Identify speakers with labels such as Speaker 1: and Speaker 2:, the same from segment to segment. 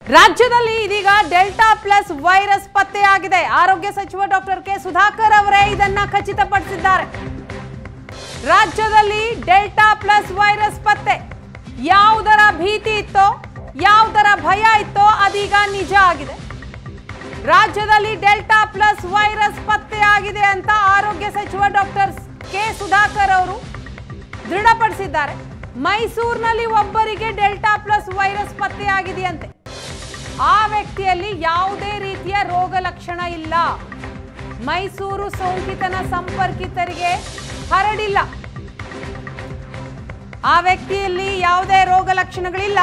Speaker 1: ರಾಜ್ಯದಲ್ಲಿ ಇದೀಗ delta plus virus ಪತ್ತೆಯಾಗಿದೆ ಆರೋಗ್ಯ ಸಚಿವ ಡಾಕ್ಟರ್ ಕೆ ಸುಧಾಕರ್ ಅವರೇ ಇದನ್ನ ಖಚಿತಪಡಿಸಿದ್ದಾರೆ ರಾಜ್ಯದಲ್ಲಿ ಡೆಲ್ಟಾ ಪ್ಲಸ್ ವೈರಸ್ ಪತ್ತೆ ಯಾವುದರ ಭೀತಿ ಇತ್ತೋ ಯಾವುದರ ಭಯ ಇತ್ತೋ ಅದೀಗ ನಿಜ ಆಗಿದೆ ರಾಜ್ಯದಲ್ಲಿ ಡೆಲ್ಟಾ ಪ್ಲಸ್ ವೈರಸ್ ಪತ್ತೆಯಾಗಿದೆ ಅಂತ ಆರೋಗ್ಯ ಸಚಿವ ಡಾಕ್ಟರ್ ಕೆ ಸುಧಾಕರ್ ಅವರು ದೃಢಪಡಿಸಿದ್ದಾರೆ ಮೈಸೂರಿನಲ್ಲಿ ಒಬ್ಬರಿಗೆ ಡೆಲ್ಟಾ ಪ್ಲಸ್ ವೈರಸ್ ಪತ್ತೆಯಾಗಿದೆಯಂತೆ ಆ ವ್ಯಕ್ತಿಯಲ್ಲಿ ಯಾವುದೇ ರೀತಿಯ ರೋಗ ಲಕ್ಷಣ ಇಲ್ಲ ಮೈಸೂರು ಸೋಂಕಿತನ ಸಂಪರ್ಕಿತರಿಗೆ ಹರಡಿಲ್ಲ ಆ ವ್ಯಕ್ತಿಯಲ್ಲಿ ಯಾವುದೇ ರೋಗ ಲಕ್ಷಣಗಳಿಲ್ಲ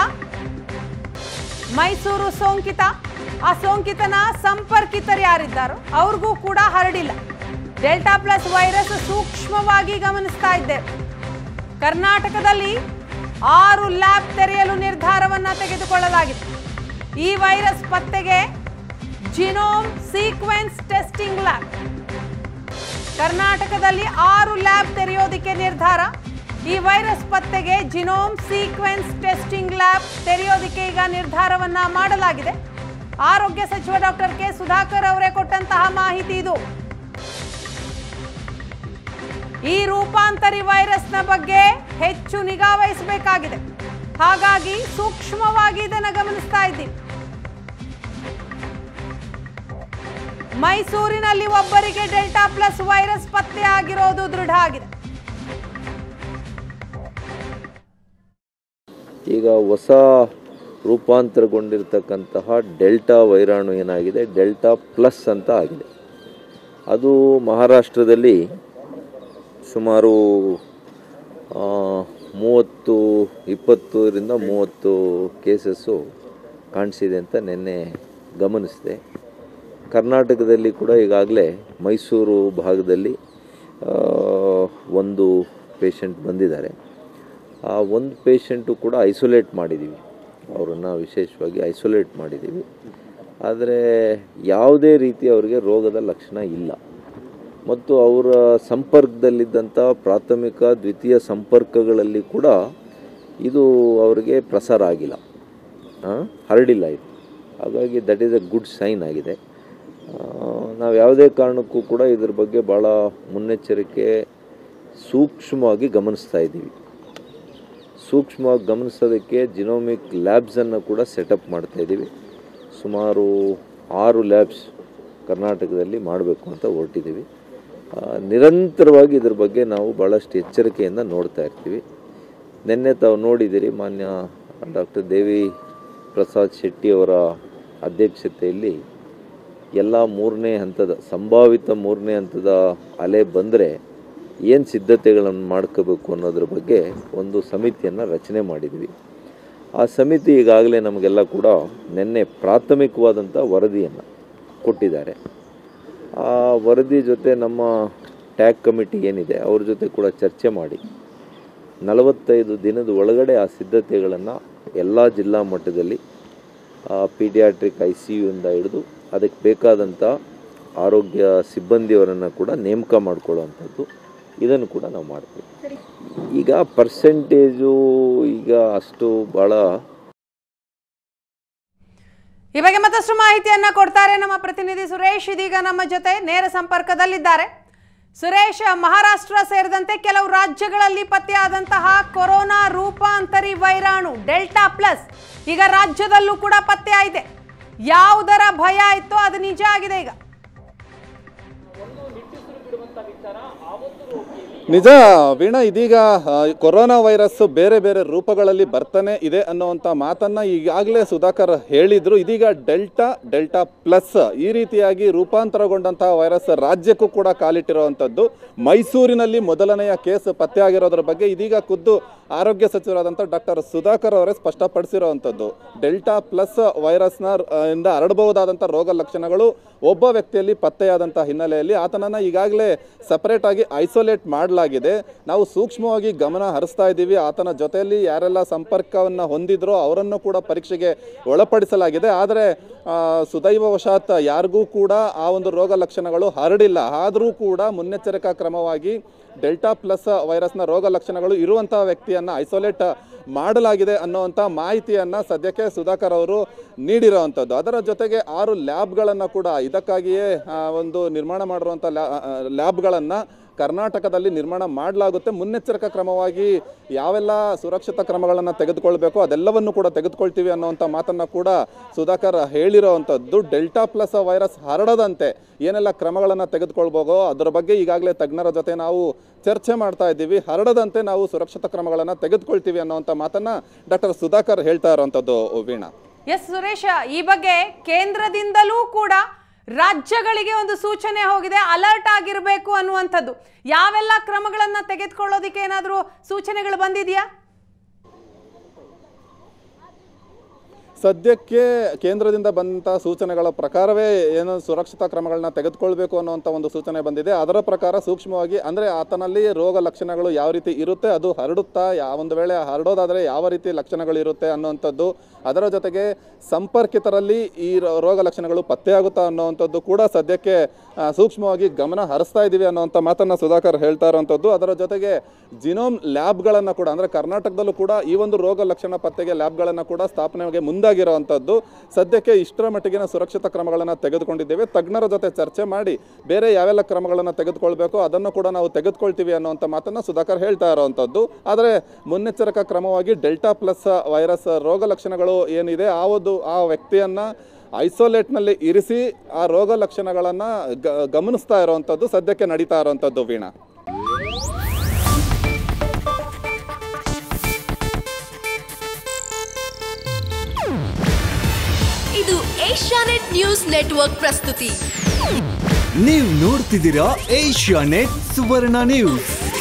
Speaker 1: ಮೈಸೂರು ಸೋಂಕಿತ ಆ ಸೋಂಕಿತನ ಸಂಪರ್ಕಿತರು ಯಾರಿದ್ದಾರೋ ಅವ್ರಿಗೂ ಕೂಡ ಹರಡಿಲ್ಲ ಡೆಲ್ಟಾ ಪ್ಲಸ್ ವೈರಸ್ ಸೂಕ್ಷ್ಮವಾಗಿ ಗಮನಿಸ್ತಾ ಇದ್ದೇವೆ ಕರ್ನಾಟಕದಲ್ಲಿ ಆರು ಲ್ಯಾಬ್ ತೆರೆಯಲು ನಿರ್ಧಾರವನ್ನ ತೆಗೆದುಕೊಳ್ಳಲಾಗಿದೆ ಈ ವೈರಸ್ ಪತ್ತೆಗೆ ಜಿನೋಮ್ ಸೀಕ್ವೆನ್ಸ್ ಟೆಸ್ಟಿಂಗ್ ಲ್ಯಾಬ್ ಕರ್ನಾಟಕದಲ್ಲಿ ಆರು ಲ್ಯಾಬ್ ತೆರೆಯೋದಕ್ಕೆ ನಿರ್ಧಾರ ಈ ವೈರಸ್ ಪತ್ತೆಗೆ ಜಿನೋಮ್ ಸೀಕ್ವೆನ್ಸ್ ಟೆಸ್ಟಿಂಗ್ ಲ್ಯಾಬ್ ತೆರೆಯೋದಕ್ಕೆ ಈಗ ನಿರ್ಧಾರವನ್ನ ಮಾಡಲಾಗಿದೆ ಆರೋಗ್ಯ ಸಚಿವ ಡಾಕ್ಟರ್ ಕೆ ಸುಧಾಕರ್ ಅವರೇ ಕೊಟ್ಟಂತಹ ಮಾಹಿತಿ ಇದು ಈ ರೂಪಾಂತರಿ ವೈರಸ್ನ ಬಗ್ಗೆ ಹೆಚ್ಚು ನಿಗಾ ವಹಿಸಬೇಕಾಗಿದೆ ಹಾಗಾಗಿ ಸೂಕ್ಷ್ಮವಾಗಿ ಇದನ್ನು ಗಮನಿಸ್ತಾ ಇದ್ದೀವಿ ಮೈಸೂರಿನಲ್ಲಿ ಒಬ್ಬರಿಗೆ ಡೆಲ್ಟಾ ಪ್ಲಸ್ ವೈರಸ್ ಪತ್ತೆ ಆಗಿರೋದು ದೃಢ ಆಗಿದೆ
Speaker 2: ಈಗ ಹೊಸ ರೂಪಾಂತರಗೊಂಡಿರ್ತಕ್ಕಂತಹ ಡೆಲ್ಟಾ ವೈರಾಣು ಏನಾಗಿದೆ ಡೆಲ್ಟಾ ಪ್ಲಸ್ ಅಂತ ಆಗಿದೆ ಅದು ಮಹಾರಾಷ್ಟ್ರದಲ್ಲಿ ಸುಮಾರು ಆ, ಮೂವತ್ತು ಇಪ್ಪತ್ತರಿಂದ ಮೂವತ್ತು ಕೇಸಸ್ಸು ಕಾಣಿಸಿದೆ ಅಂತ ನಿನ್ನೆ ಗಮನಿಸಿದೆ ಕರ್ನಾಟಕದಲ್ಲಿ ಕೂಡ ಈಗಾಗಲೇ ಮೈಸೂರು ಭಾಗದಲ್ಲಿ ಆ, ಒಂದು ಪೇಷಂಟ್ ಬಂದಿದ್ದಾರೆ ಆ ಒಂದು ಪೇಷಂಟು ಕೂಡ ಐಸೋಲೇಟ್ ಮಾಡಿದ್ದೀವಿ ಅವರನ್ನು ವಿಶೇಷವಾಗಿ ಐಸೋಲೇಟ್ ಮಾಡಿದ್ದೀವಿ ಆದರೆ ಯಾವುದೇ ರೀತಿ ಅವರಿಗೆ ರೋಗದ ಲಕ್ಷಣ ಇಲ್ಲ ಮತ್ತು ಅವರ ಸಂಪರ್ಕದಲ್ಲಿದ್ದಂಥ ಪ್ರಾಥಮಿಕ ದ್ವಿತೀಯ ಸಂಪರ್ಕಗಳಲ್ಲಿ ಕೂಡ ಇದು ಅವರಿಗೆ ಪ್ರಸಾರ ಆಗಿಲ್ಲ ಆ, ಹರಡಿಲ್ಲ ಇದು ಹಾಗಾಗಿ that is a good sign ಆಗಿದೆ ನಾವು ಯಾವುದೇ ಕಾರಣಕ್ಕೂ ಕೂಡ ಇದ್ರ ಬಗ್ಗೆ ಭಾಳ ಮುನ್ನೆಚ್ಚರಿಕೆ ಸೂಕ್ಷ್ಮವಾಗಿ ಗಮನಿಸ್ತಾ ಇದ್ದೀವಿ ಸೂಕ್ಷ್ಮವಾಗಿ ಗಮನಿಸೋದಕ್ಕೆ ಜಿನೋಮಿಕ್ ಲ್ಯಾಬ್ಸನ್ನು ಕೂಡ ಸೆಟಪ್ ಮಾಡ್ತಾ ಇದ್ದೀವಿ ಸುಮಾರು ಆರು ಲ್ಯಾಬ್ಸ್ ಕರ್ನಾಟಕದಲ್ಲಿ ಮಾಡಬೇಕು ಅಂತ ಹೊರಟಿದ್ದೀವಿ ಆ, ನಿರಂತರವಾಗಿ ಇದ್ರ ಬಗ್ಗೆ ನಾವು ಭಾಳಷ್ಟು ಎಚ್ಚರಿಕೆಯಿಂದ ನೋಡ್ತಾ ಇರ್ತೀವಿ ನಿನ್ನೆ ತಾವು ನೋಡಿದ್ದೀರಿ ಮಾನ್ಯ ಡಾಕ್ಟರ್ ದೇವಿ ಪ್ರಸಾದ್ ಶೆಟ್ಟಿ ಅವರ ಅಧ್ಯಕ್ಷತೆಯಲ್ಲಿ ಎಲ್ಲ ಮೂರನೇ ಹಂತದ ಸಂಭಾವಿತ ಮೂರನೇ ಹಂತದ ಅಲೆ ಬಂದರೆ ಏನು ಸಿದ್ಧತೆಗಳನ್ನು ಮಾಡ್ಕೋಬೇಕು ಅನ್ನೋದ್ರ ಬಗ್ಗೆ ಒಂದು ಸಮಿತಿಯನ್ನು ರಚನೆ ಮಾಡಿದ್ವಿ ಆ ಸಮಿತಿ ಈಗಾಗಲೇ ನಮಗೆಲ್ಲ ಕೂಡ ನಿನ್ನೆ ಪ್ರಾಥಮಿಕವಾದಂಥ ವರದಿಯನ್ನು ಕೊಟ್ಟಿದ್ದಾರೆ ಆ ವರದಿ ಜೊತೆ ನಮ್ಮ ಟ್ಯಾಗ್ ಕಮಿಟಿ ಏನಿದೆ ಅವ್ರ ಜೊತೆ ಕೂಡ ಚರ್ಚೆ ಮಾಡಿ ನಲವತ್ತೈದು ದಿನದ ಒಳಗಡೆ ಆ ಸಿದ್ಧತೆಗಳನ್ನು ಎಲ್ಲ ಜಿಲ್ಲಾ ಮಟ್ಟದಲ್ಲಿ ಪೀಡಿಯಾಟ್ರಿಕ್ ಐ ಸಿ ಯುಯಿಂದ ಹಿಡಿದು ಅದಕ್ಕೆ ಬೇಕಾದಂಥ ಆರೋಗ್ಯ ಸಿಬ್ಬಂದಿಯವರನ್ನು ಕೂಡ ನೇಮಕ ಮಾಡ್ಕೊಳ್ಳುವಂಥದ್ದು ಇದನ್ನು ಕೂಡ ನಾವು ಮಾಡ್ತೀವಿ ಈಗ ಪರ್ಸೆಂಟೇಜು ಈಗ ಅಷ್ಟು ಭಾಳ
Speaker 1: ಈ ಬಗ್ಗೆ ಮತ್ತಷ್ಟು ಮಾಹಿತಿಯನ್ನ ಕೊಡ್ತಾರೆ ನಮ್ಮ ಪ್ರತಿನಿಧಿ ಸುರೇಶ್ ಇದೀಗ ನಮ್ಮ ಜೊತೆ ನೇರ ಸಂಪರ್ಕದಲ್ಲಿದ್ದಾರೆ ಸುರೇಶ್ ಮಹಾರಾಷ್ಟ್ರ ಸೇರಿದಂತೆ ಕೆಲವು ರಾಜ್ಯಗಳಲ್ಲಿ ಪತ್ತೆಯಾದಂತಹ ಕೊರೋನಾ ರೂಪಾಂತರಿ ವೈರಾಣು ಡೆಲ್ಟಾ ಪ್ಲಸ್ ಈಗ ರಾಜ್ಯದಲ್ಲೂ ಕೂಡ ಪತ್ತೆ ಆಗಿದೆ ಯಾವುದರ ಭಯ ಇತ್ತೋ ಅದು ನಿಜ ಆಗಿದೆ ಈಗ
Speaker 3: ನಿಜ ವೀಣಾ ಇದೀಗ ಆ, ಕೊರೋನಾ ವೈರಸ್ ಬೇರೆ ಬೇರೆ ರೂಪಗಳಲ್ಲಿ ಬರ್ತಾನೆ ಇದೆ ಅನ್ನುವಂಥ ಮಾತನ್ನ ಈಗಾಗಲೇ ಸುಧಾಕರ್ ಹೇಳಿದ್ರು ಇದೀಗ ಡೆಲ್ಟಾ ಡೆಲ್ಟಾ ಪ್ಲಸ್ ಈ ರೀತಿಯಾಗಿ ರೂಪಾಂತರಗೊಂಡಂತಹ ವೈರಸ್ ರಾಜ್ಯಕ್ಕೂ ಕೂಡ ಕಾಲಿಟ್ಟಿರುವಂಥದ್ದು ಮೈಸೂರಿನಲ್ಲಿ ಮೊದಲನೆಯ ಕೇಸ್ ಪತ್ತೆಯಾಗಿರೋದ್ರ ಬಗ್ಗೆ ಇದೀಗ ಖುದ್ದು ಆರೋಗ್ಯ ಸಚಿವರಾದಂಥ ಡಾಕ್ಟರ್ ಸುಧಾಕರ್ ಅವರೇ ಸ್ಪಷ್ಟಪಡಿಸಿರುವಂಥದ್ದು ಡೆಲ್ಟಾ ಪ್ಲಸ್ ವೈರಸ್ನ ಆ, ಇಂದ ಹರಡಬಹುದಾದಂಥ ರೋಗ ಲಕ್ಷಣಗಳು ಒಬ್ಬ ವ್ಯಕ್ತಿಯಲ್ಲಿ ಪತ್ತೆಯಾದಂಥ ಹಿನ್ನೆಲೆಯಲ್ಲಿ ಆತನನ್ನು ಈಗಾಗಲೇ ಸಪರೇಟ್ ಆಗಿ ಐಸೋಲೇಟ್ ಮಾಡಲಾಗಿದೆ ನಾವು ಸೂಕ್ಷ್ಮವಾಗಿ ಗಮನ ಹರಿಸ್ತಾ ಇದ್ದೀವಿ ಆತನ ಜೊತೆಯಲ್ಲಿ ಯಾರೆಲ್ಲ ಸಂಪರ್ಕವನ್ನು ಹೊಂದಿದ್ರೋ ಅವರನ್ನು ಕೂಡ ಪರೀಕ್ಷೆಗೆ ಒಳಪಡಿಸಲಾಗಿದೆ ಆದರೆ ಆ, ಸುದೈವವಶಾತ್ ಯಾರಿಗೂ ಕೂಡ ಆ ಒಂದು ರೋಗ ಲಕ್ಷಣಗಳು ಹರಡಿಲ್ಲ ಆದರೂ ಕೂಡ ಮುನ್ನೆಚ್ಚರಿಕಾ ಕ್ರಮವಾಗಿ ಡೆಲ್ಟಾ ಪ್ಲಸ್ ವೈರಸ್ನ ರೋಗ ಲಕ್ಷಣಗಳು ಇರುವಂತಹ ವ್ಯಕ್ತಿಯನ್ನು ಐಸೋಲೇಟ್ ಮಾಡಲಾಗಿದೆ ಅನ್ನುವಂಥ ಮಾಹಿತಿಯನ್ನು ಸದ್ಯಕ್ಕೆ ಸುಧಾಕರ್ ಅವರು ನೀಡಿರೋವಂಥದ್ದು ಅದರ ಜೊತೆಗೆ ಆರು ಲ್ಯಾಬ್ಗಳನ್ನು ಕೂಡ ಇದಕ್ಕಾಗಿಯೇ ಆ, ಒಂದು ನಿರ್ಮಾಣ ಮಾಡಿರುವಂಥ ಲ್ಯಾಬ್ಗಳನ್ನು ಕರ್ನಾಟಕದಲ್ಲಿ ನಿರ್ಮಾಣ ಮಾಡಲಾಗುತ್ತೆ ಮುನ್ನೆಚ್ಚರಿಕಾ ಕ್ರಮವಾಗಿ ಯಾವೆಲ್ಲ ಸುರಕ್ಷತಾ ಕ್ರಮಗಳನ್ನು ತೆಗೆದುಕೊಳ್ಬೇಕು ಅದೆಲ್ಲವನ್ನು ಕೂಡ ತೆಗೆದುಕೊಳ್ತೀವಿ ಅನ್ನುವಂಥ ಮಾತನ್ನು ಕೂಡ ಸುಧಾಕರ್ ಹೇಳಿರೋವಂಥದ್ದು ಡೆಲ್ಟಾ ಪ್ಲಸ್ ವೈರಸ್ ಹರಡದಂತೆ ಏನೆಲ್ಲ ಕ್ರಮಗಳನ್ನು ತೆಗೆದುಕೊಳ್ಬೋಗೋ ಅದರ ಬಗ್ಗೆ ಈಗಾಗಲೇ ತಜ್ಞರ ಜೊತೆ ನಾವು ಚರ್ಚೆ ಮಾಡ್ತಾ ಇದ್ದೀವಿ ಹರಡದಂತೆ ನಾವು ಸುರಕ್ಷತಾ ಕ್ರಮಗಳನ್ನು ತೆಗೆದುಕೊಳ್ತೀವಿ ಅನ್ನುವಂಥ ಮಾತನ್ನು ಡಾಕ್ಟರ್ ಸುಧಾಕರ್ ಹೇಳ್ತಾ ಇರೋವಂಥದ್ದು ವೀಣಾ
Speaker 1: ಎಸ್ ಸುರೇಶ ಈ ಬಗ್ಗೆ ಕೇಂದ್ರದಿಂದಲೂ ಕೂಡ ರಾಜ್ಯಗಳಿಗೆ ಒಂದು ಸೂಚನೆ ಹೋಗಿದೆ ಅಲರ್ಟ್ ಆಗಿರಬೇಕು ಅನ್ನುವಂಥದ್ದು ಯಾವೆಲ್ಲ ಕ್ರಮಗಳನ್ನ ತೆಗೆದುಕೊಳ್ಳೋದಕ್ಕೆ ಏನಾದರೂ ಸೂಚನೆಗಳು ಬಂದಿದೆಯಾ
Speaker 3: ಸದ್ಯಕ್ಕೆ ಕೇಂದ್ರದಿಂದ ಬಂದಂಥ ಸೂಚನೆಗಳ ಪ್ರಕಾರವೇ ಏನು ಸುರಕ್ಷತಾ ಕ್ರಮಗಳನ್ನ ತೆಗೆದುಕೊಳ್ಬೇಕು ಅನ್ನುವಂಥ ಒಂದು ಸೂಚನೆ ಬಂದಿದೆ ಅದರ ಪ್ರಕಾರ ಸೂಕ್ಷ್ಮವಾಗಿ ಅಂದರೆ ಆತನಲ್ಲಿ ರೋಗ ಲಕ್ಷಣಗಳು ಯಾವ ರೀತಿ ಇರುತ್ತೆ ಅದು ಹರಡುತ್ತಾ ಯಾವ ಒಂದು ವೇಳೆ ಹರಡೋದಾದರೆ ಯಾವ ರೀತಿ ಲಕ್ಷಣಗಳು ಇರುತ್ತೆ ಅನ್ನುವಂಥದ್ದು ಅದರ ಜೊತೆಗೆ ಸಂಪರ್ಕಿತರಲ್ಲಿ ಈ ರೋ- ರೋಗ ಲಕ್ಷಣಗಳು ಪತ್ತೆಯಾಗುತ್ತಾ ಅನ್ನುವಂಥದ್ದು ಕೂಡ ಸದ್ಯಕ್ಕೆ ಆ, ಸೂಕ್ಷ್ಮವಾಗಿ ಗಮನ ಹರಿಸ್ತಾ ಇದ್ದೀವಿ ಅನ್ನುವಂಥ ಮಾತನ್ನು ಸುಧಾಕರ್ ಹೇಳ್ತಾ ಇರುವಂಥದ್ದು ಅದರ ಜೊತೆಗೆ ಜಿನೋಮ್ ಲ್ಯಾಬ್ಗಳನ್ನು ಕೂಡ ಅಂದರೆ ಕರ್ನಾಟಕದಲ್ಲೂ ಕೂಡ ಈ ಒಂದು ರೋಗ ಲಕ್ಷಣ ಪತ್ತೆಗೆ ಲ್ಯಾಬ್ಗಳನ್ನು ಕೂಡ ಸ್ಥಾಪನೆಗೆ ಮುಂದಾಗಿರುವಂಥದ್ದು ಸದ್ಯಕ್ಕೆ ಇಷ್ಟರ ಮಟ್ಟಿಗಿನ ಸುರಕ್ಷತಾ ಕ್ರಮಗಳನ್ನು ತೆಗೆದುಕೊಂಡಿದ್ದೇವೆ ತಜ್ಞರ ಜೊತೆ ಚರ್ಚೆ ಮಾಡಿ ಬೇರೆ ಯಾವೆಲ್ಲ ಕ್ರಮಗಳನ್ನು ತೆಗೆದುಕೊಳ್ಬೇಕು ಅದನ್ನು ಕೂಡ ನಾವು ತೆಗೆದುಕೊಳ್ತೀವಿ ಅನ್ನುವಂಥ ಮಾತನ್ನು ಸುಧಾಕರ್ ಹೇಳ್ತಾ ಇರುವಂಥದ್ದು ಆದರೆ ಮುನ್ನೆಚ್ಚರಿಕಾ ಕ್ರಮವಾಗಿ ಡೆಲ್ಟಾ ಪ್ಲಸ್ ವೈರಸ್ ರೋಗ ಲಕ್ಷಣಗಳು ಏನಿದೆ ಆ ಒಂದು ಆ ವ್ಯಕ್ತಿಯನ್ನು ಐಸೋಲೇಟ್ನಲ್ಲಿ ಇರಿಸಿ ಆ ರೋಗ ಲಕ್ಷಣಗಳನ್ನು ಗಮನಿಸ್ತಾ ಇರುವಂಥದ್ದು ಸದ್ಯಕ್ಕೆ ನಡೀತಾ ಇರುವಂಥದ್ದು ವೀಣಾ
Speaker 4: ಇದು ಏಷ್ಯಾನೆಟ್ ನ್ಯೂಸ್ ನೆಟ್ವರ್ಕ್ ಪ್ರಸ್ತುತಿ
Speaker 5: ನೀವು ನೋಡ್ತಿದ್ದೀರಾ ಏಷ್ಯಾ ನೆಟ್ ಸುವರ್ಣ ನ್ಯೂಸ್